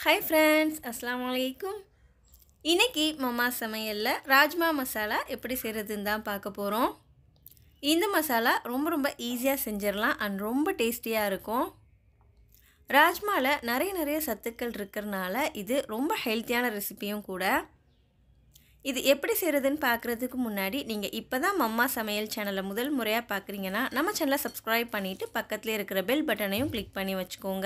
hi friends அஸ்ஸலாமு அலைக்கும் இன்னைக்கு மம்மா சமையலில் ராஜ்மா மசாலா எப்படி செய்கிறதுன்னு தான் பார்க்க போகிறோம் இந்த மசாலா ரொம்ப ரொம்ப ஈஸியாக செஞ்சிடலாம் அண்ட் ரொம்ப டேஸ்டியாக இருக்கும் ராஜ்மாவில் நிறைய நிறைய சத்துக்கள் இருக்கிறனால இது ரொம்ப ஹெல்த்தியான ரெசிபியும் கூட இது எப்படி செய்கிறதுன்னு பார்க்குறதுக்கு முன்னாடி நீங்கள் இப்போ தான் மம்மா சமையல் சேனலை முதல் முறையாக பார்க்குறீங்கன்னா நம்ம சேனலை சப்ஸ்கிரைப் பண்ணிவிட்டு பக்கத்தில் இருக்கிற பெல் பட்டனையும் கிளிக் பண்ணி வச்சுக்கோங்க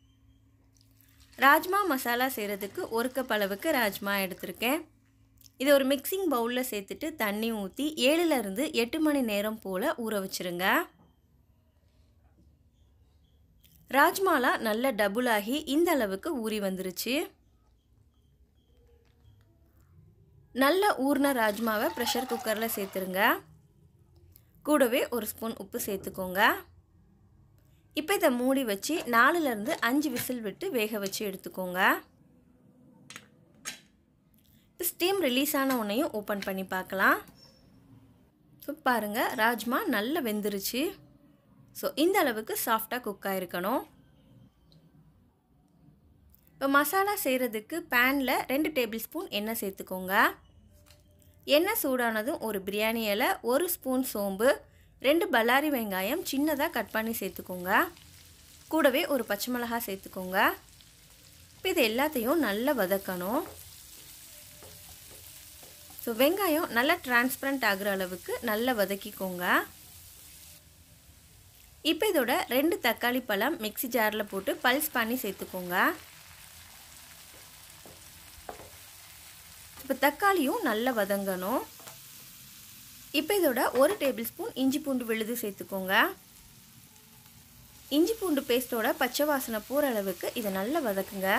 ராஜ்மா மசாலா செய்கிறதுக்கு ஒரு கப் அளவுக்கு ராஜ்மா எடுத்திருக்கேன் இதை ஒரு மிக்சிங் பவுலில் சேர்த்துட்டு தண்ணி ஊற்றி ஏழுலேருந்து எட்டு மணி நேரம் போல் ஊற வச்சுருங்க ராஜ்மாலாம் நல்ல டபுள் ஆகி இந்த அளவுக்கு ஊறி வந்துருச்சு நல்ல ஊர்ன ராஜ்மாவை ப்ரெஷர் குக்கரில் சேர்த்துருங்க கூடவே ஒரு ஸ்பூன் உப்பு சேர்த்துக்கோங்க இப்போ இதை மூடி வச்சு நாலுலேருந்து அஞ்சு விசில் விட்டு வேக வச்சு எடுத்துக்கோங்க இப்போ ஸ்டீம் ரிலீஸ் ஆன உன்னையும் ஓப்பன் பண்ணி பார்க்கலாம் ஸோ பாருங்கள் ராஜ்மா நல்லா வெந்துருச்சு ஸோ இந்த அளவுக்கு சாஃப்டாக குக் ஆகிருக்கணும் இப்போ மசாலா செய்கிறதுக்கு பேனில் ரெண்டு டேபிள் ஸ்பூன் எண்ணெய் சேர்த்துக்கோங்க எண்ணெய் சூடானதும் ஒரு பிரியாணி இலை ஒரு ஸ்பூன் சோம்பு ரெண்டு பல்லாரி வெங்காயம் சின்னதாக கட் பண்ணி சேர்த்துக்கோங்க கூடவே ஒரு பச்சை மிளகாய் சேர்த்துக்கோங்க இப்போ இது எல்லாத்தையும் நல்லா வதக்கணும் ஸோ வெங்காயம் நல்லா டிரான்ஸ்பரண்ட் ஆகிற அளவுக்கு நல்லா வதக்கிக்கோங்க இப்போ இதோட ரெண்டு தக்காளி பழம் மிக்சி ஜாரில் போட்டு பல்ஸ் பண்ணி சேர்த்துக்கோங்க இப்போ தக்காளியும் நல்லா வதங்கணும் இப்போ இதோட ஒரு டேபிள் ஸ்பூன் இஞ்சி பூண்டு விழுது சேர்த்துக்கோங்க இஞ்சி பூண்டு பேஸ்ட்டோட பச்சை வாசனை போகிற அளவுக்கு இதை நல்லா வதக்குங்க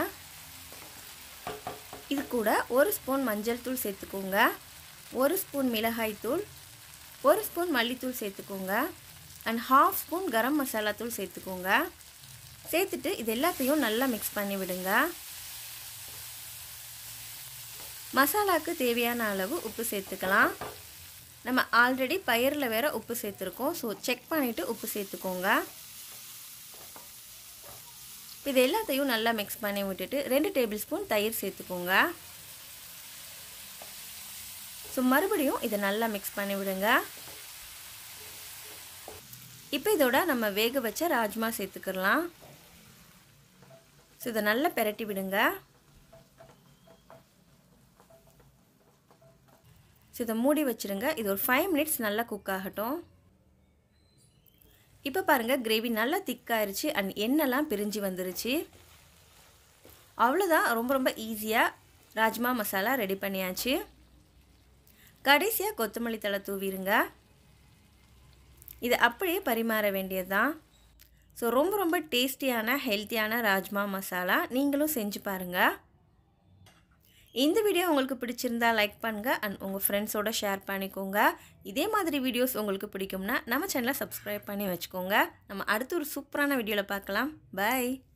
இது கூட ஒரு ஸ்பூன் மஞ்சள் தூள் சேர்த்துக்கோங்க ஒரு ஸ்பூன் மிளகாய் தூள் ஒரு ஸ்பூன் மல்லித்தூள் சேர்த்துக்கோங்க and half spoon garam masala தூள் சேர்த்துக்கோங்க சேர்த்துட்டு இது எல்லாத்தையும் நல்லா மிக்ஸ் பண்ணி விடுங்க மசாலாவுக்கு தேவையான அளவு உப்பு சேர்த்துக்கலாம் நம்ம ஆல்ரெடி பயிரில் வேறு உப்பு சேர்த்துருக்கோம் ஸோ செக் பண்ணிவிட்டு உப்பு சேர்த்துக்கோங்க இது எல்லாத்தையும் நல்லா மிக்ஸ் பண்ணி விட்டுட்டு ரெண்டு டேபிள் ஸ்பூன் தயிர் சேர்த்துக்கோங்க ஸோ மறுபடியும் இதை நல்லா மிக்ஸ் பண்ணி விடுங்க இப்போ இதோட நம்ம வேக வச்ச ராஜ்மா சேர்த்துக்கலாம் ஸோ இதை நல்லா பெரட்டி விடுங்க ஸோ இதை மூடி வச்சுருங்க இது ஒரு ஃபைவ் மினிட்ஸ் நல்லா குக் ஆகட்டும் இப்போ பாருங்கள் கிரேவி நல்லா திக்காயிருச்சு அண்ட் எண்ணெய்லாம் பிரிஞ்சு வந்துருச்சு அவ்வளோதான் ரொம்ப ரொம்ப ஈஸியாக ராஜ்மா மசாலா ரெடி பண்ணியாச்சு கடைசியாக கொத்தமல்லி தலை தூவிடுங்க இது அப்படியே பரிமாற வேண்டியது தான் ஸோ ரொம்ப ரொம்ப டேஸ்டியான ஹெல்த்தியான ராஜ்மா மசாலா நீங்களும் செஞ்சு பாருங்கள் இந்த வீடியோ உங்களுக்கு பிடிச்சிருந்தா லைக் பண்ணுங்கள் அண்ட் உங்கள் ஃப்ரெண்ட்ஸோட ஷேர் பண்ணிக்கோங்க இதே மாதிரி வீடியோஸ் உங்களுக்கு பிடிக்கும்னா நம்ம சேனலை சப்ஸ்கிரைப் பண்ணி வச்சுக்கோங்க நம்ம அடுத்த ஒரு சூப்பரான வீடியோவில் பார்க்கலாம் பாய்